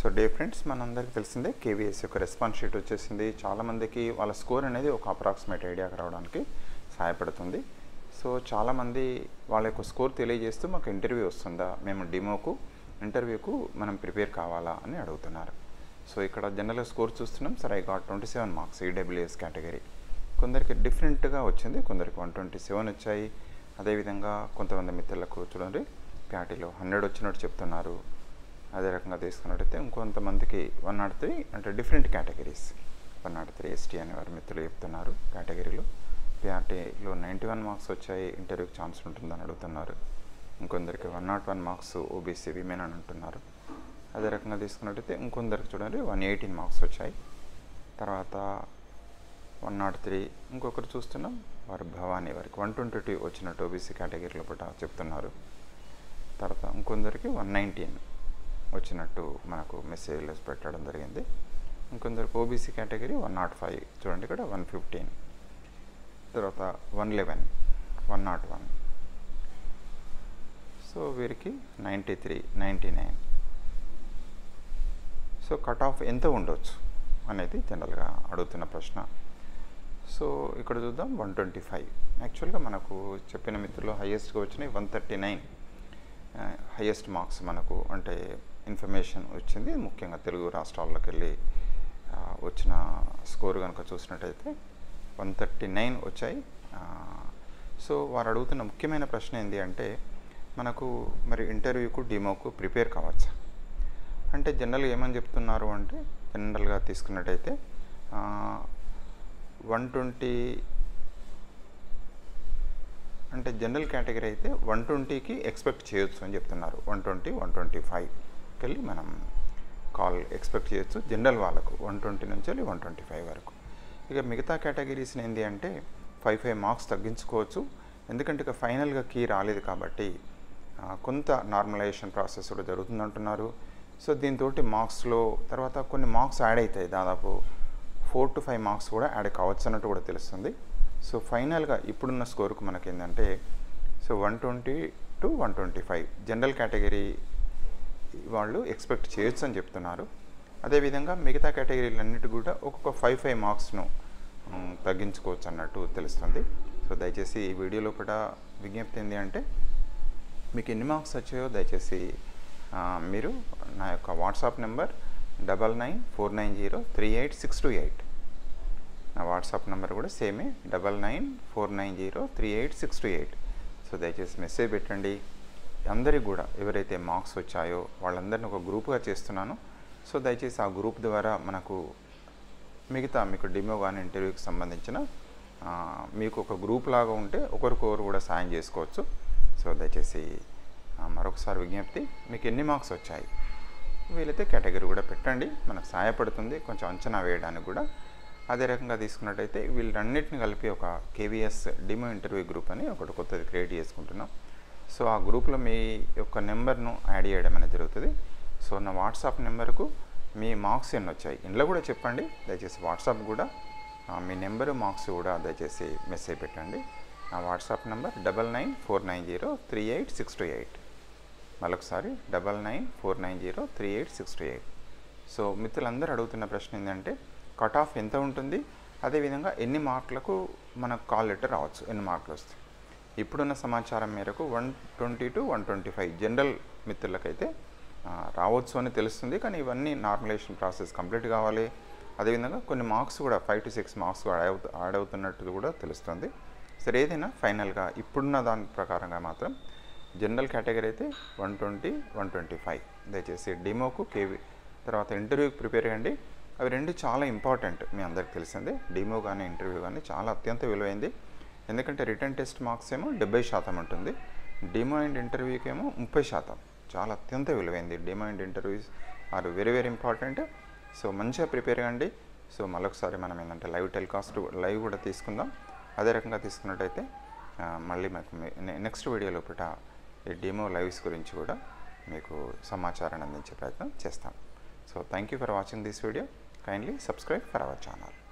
so day friends మనందరికీ తెలిసిందే KVS యొక్క రెస్పాన్స్ షీట్ వచ్చేసింది చాలామందికి వాళ్ళ స్కోర్ అనేది ఒక అప్రాక్సిమేట్ ఐడియాకి రావడానికి సహాయపడుతుంది సో చాలామంది వాళ్ళ యొక్క స్కోర్ తెలియజేస్తూ మాకు ఇంటర్వ్యూ వస్తుందా మేము డిమోకు ఇంటర్వ్యూకు మనం ప్రిపేర్ కావాలా అని అడుగుతున్నారు సో ఇక్కడ జనరల్గా స్కోర్ చూస్తున్నాం sir I got twenty seven marks EWS category కొందరికి డిఫరెంట్గా వచ్చింది కొందరికి వన్ ట్వంటీ సెవెన్ వచ్చాయి అదేవిధంగా కొంతమంది మిత్రులకు చూడండి ప్యాటీలో హండ్రెడ్ వచ్చినట్టు చెప్తున్నారు అదే రకంగా తీసుకున్నట్టయితే ఇంకొంతమందికి వన్ నాట్ త్రీ అంటే different categories one nought three ST అనే వారు మిత్రులు చెప్తున్నారు కేటగిరీలో పిఆర్టీలో నైంటీ వన్ మార్క్స్ వచ్చాయి ఇంటర్వ్యూకి ఛాన్స్ ఉంటుందని అడుగుతున్నారు ఇంకొందరికి one nought one marks OBC women అని అంటున్నారు అదే రకంగా తీసుకున్నట్టయితే ఇంకొందరికి చూడండి వన్ ఎయిటీన్ మార్క్స్ వచ్చాయి తర్వాత వన్ నాట్ త్రీ ఇంకొకరు చూస్తున్నాం వారు భవానీ వారికి వన్ ట్వంటీ టూ వచ్చినట్టు ఓబీసీ కేటగిరీలో పూట చెప్తున్నారు తర్వాత ఇంకొందరికి వన్ నైన్టీన్ వచ్చినట్టు మనకు మెసేజ్లో పెట్టడం జరిగింది ఇంకొందరికి OBC category one nought five చూడండి ఇక్కడ వన్ ఫిఫ్టీన్ తర్వాత one eleven one nought one so వీరికి ninety three ninety nine so cut off ఎంత ఉండొచ్చు అనేది జనరల్గా అడుగుతున్న ప్రశ్న సో ఇక్కడ చూద్దాం వన్ ట్వంటీ ఫైవ్ యాక్చువల్గా మనకు చెప్పిన మిత్రులు హయ్యెస్ట్గా వచ్చినాయి one thirty nine highest marks మనకు అంటే ఇన్ఫర్మేషన్ వచ్చింది ముఖ్యంగా తెలుగు రాష్ట్రాల్లోకి వెళ్ళి ఆ, వచ్చిన స్కోర్ కనుక చూసినట్టయితే వన్ థర్టీ నైన్ వచ్చాయి ఆ, సో వారు అడుగుతున్న ముఖ్యమైన ప్రశ్న ఏంటి అంటే మనకు మరి ఇంటర్వ్యూకు డిమోకు ప్రిపేర్ కావచ్చా అంటే జనరల్గా ఏమని చెప్తున్నారు అంటే జనరల్గా తీసుకున్నట్టయితే వన్ ట్వంటీ అంటే జనరల్ కేటగిరీ అయితే వన్ ట్వంటీకి ఎక్స్పెక్ట్ చేయొచ్చు అని చెప్తున్నారు వన్ ట్వంటీ వన్ ట్వంటీ ఫైవ్కి వెళ్ళి మనం కాల్ ఎక్స్పెక్ట్ చేయొచ్చు జనరల్ వాళ్ళకు వన్ ట్వంటీ నుంచి వెళ్ళి వన్ ట్వంటీ ఫైవ్ వరకు ఇక మిగతా కేటగిరీస్ని ఏంటి అంటే ఫైవ్ ఫైవ్ మార్క్స్ తగ్గించుకోవచ్చు ఎందుకంటే ఇక ఫైనల్గా కీ రాలేదు కాబట్టి ఆ, కొంత నార్మలైజేషన్ ప్రాసెస్ కూడా జరుగుతుందంటున్నారు సో దీంతో మార్క్స్లో తర్వాత కొన్ని మార్క్స్ యాడ్ అవుతాయి దాదాపు ఫోర్ టు ఫైవ్ మార్క్స్ కూడా యాడ్ కావచ్చు అన్నట్టు కూడా తెలుస్తుంది సో ఫైనల్గా ఇప్పుడున్న స్కోర్కు మనకి ఏంటంటే so one twenty to one twenty five general category వాళ్ళు ఎక్స్పెక్ట్ చేయొచ్చు అని చెప్తున్నారు అదేవిధంగా మిగతా కేటగిరీలన్నిటి కూడా ఒక్కొక్క ఫైవ్ ఫైవ్ మార్క్స్ను మ్, తగ్గించుకోవచ్చు అన్నట్టు తెలుస్తుంది సో దయచేసి ఈ వీడియో లోపల విజ్ఞప్తి ఏంటి అంటే మీకు ఎన్ని మార్క్స్ వచ్చాయో దయచేసి ఆ, మీరు నా యొక్క WhatsApp number double nine four nine zero three eight six two eight నా వాట్సాప్ నెంబర్ కూడా సేమే double nine four nine zero three eight six two eight so దయచేసి మెసేజ్ పెట్టండి అందరికి కూడా ఎవరైతే మార్క్స్ వచ్చాయో వాళ్ళందరిని ఒక గ్రూప్గా చేస్తున్నాను సో దయచేసి ఆ గ్రూప్ ద్వారా మనకు మిగతా మీకు డిమో కానీ ఇంటర్వ్యూకి సంబంధించిన ఆ, మీకు ఒక గ్రూప్ లాగా ఉంటే ఒకరికొకరు కూడా సాయం చేసుకోవచ్చు సో దయచేసి ఆ, మరొకసారి విజ్ఞప్తి మీకు ఎన్ని మార్క్స్ వచ్చాయి వీలైతే కేటగిరీ కూడా పెట్టండి మనకు సహాయపడుతుంది కొంచెం అంచనా వేయడానికి కూడా అదే రకంగా తీసుకున్నట్టయితే వీళ్ళన్నిటిని కలిపి ఒక కేవీఎస్ డిమో ఇంటర్వ్యూ గ్రూప్ అని ఒకటి కొత్తది క్రియేట్ చేసుకుంటున్నాం సో ఆ గ్రూప్లో మీ యొక్క నెంబర్ను యాడ్ చేయడం అనేది జరుగుతుంది సో నా వాట్సాప్ నెంబర్కు మీ మార్క్స్ ఎన్ని వచ్చాయి ఇంట్లో కూడా చెప్పండి దయచేసి వాట్సాప్ కూడా ఆ, మీ నెంబరు మార్క్స్ కూడా దయచేసి మెసేజ్ పెట్టండి నా WhatsApp number double nine four nine zero three eight six two eight మరొకసారి double nine four nine zero three eight six two eight so మిత్రులందరూ అడుగుతున్న ప్రశ్న ఏంటంటే కట్ ఆఫ్ ఎంత ఉంటుంది అదేవిధంగా ఎన్ని మార్కులకు మనకు కాల్ లెటర్ రావచ్చు ఎన్ని మార్కులు వస్తాయి ఇప్పుడున్న సమాచారం మేరకు one twenty to one twenty five general మిత్రులకైతే ఆ, రావచ్చు అని తెలుస్తుంది కానీ ఇవన్నీ నార్మలైజేషన్ ప్రాసెస్ కంప్లీట్ కావాలి అదేవిధంగా కొన్ని మార్క్స్ కూడా five to six marks add అవుతు యాడ్ అవుతున్నట్టు కూడా తెలుస్తుంది సరే ఏదైనా ఫైనల్గా ఇప్పుడున్న దాని ప్రకారంగా మాత్రం జనరల్ కేటగిరీ అయితే one twenty one twenty five దయచేసి డెమోకు కేవీ తర్వాత ఇంటర్వ్యూకి ప్రిపేర్ అయ్యండి అవి రెండు చాలా ఇంపార్టెంట్ మీ అందరికి తెలిసిందే డెమో కానీ ఇంటర్వ్యూ కానీ చాలా అత్యంత విలువైంది ఎందుకంటే రిటర్న్ టెస్ట్ మార్క్స్ ఏమో డెబ్బై శాతం ఉంటుంది డెమో అండ్ ఇంటర్వ్యూకి ఏమో ముప్పై శాతం చాలా అత్యంత విలువైంది demo and interviews are very very important so మంచిగా ప్రిపేర్ కండి సో మరొకసారి మనం ఏంటంటే లైవ్ టెలికాస్ట్ లైవ్ కూడా తీసుకుందాం అదే రకంగా తీసుకున్నట్టయితే ఆ, మళ్ళీ మాకు నెక్స్ట్ వీడియో లోపల ఈ డెమో లైవ్స్ గురించి కూడా మీకు సమాచారాన్ని అందించే ప్రయత్నం చేస్తాం so thank you for watching this video kindly subscribe for our channel